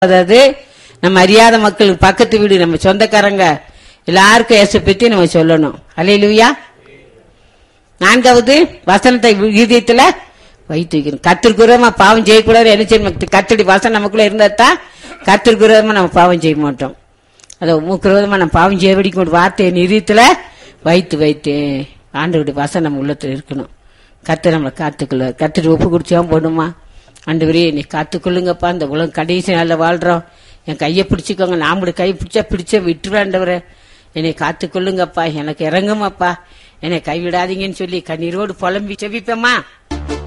அதாவது நம்ம அறியாத மக்களுக்கு பக்கத்து வீடு நம்ம சொந்தக்காரங்க எல்லாருக்கும் ஏச பத்தி நம்ம சொல்லணும் அல்லையிலுயா நான்காவது வசனத்தை இதயத்துல வைத்து வைக்கணும் கத்திற்குறமா பாவம் செய்யக்கூடாது என்ன செய்யணும் கத்தடி வசனம் நமக்குள்ள இருந்தா தான் கத்திற்குறமா நம்ம பாவம் செய்ய மாட்டோம் அதை மூக்குறதமா நம்ம பாவம் செய்ய வெடிக்கும் ஒரு வார்த்தையை நிதியத்துல வைத்து வைத்து ஆண்டவருடைய வசனம் நம்ம உள்ளத்துல இருக்கணும் கத்து நம்மளை காத்துக்கொள்ள கத்துட்டு ஒப்பு குடிச்சா போடுமா ஆண்டவரே நீ காத்துக்கொள்ளுங்கப்பா இந்த உலகம் கடைசி நாளில் வாழ்றோம் என் கையை பிடிச்சிக்கோங்க நாமளுடைய கை பிடிச்சா பிடிச்ச விட்டுருவாண்டவரே என்னை காத்துக்கொள்ளுங்கப்பா எனக்கு இறங்குமாப்பா என்னை கைவிடாதீங்கன்னு சொல்லி கண்ணீரோடு புலம்பி செவிப்பேம்மா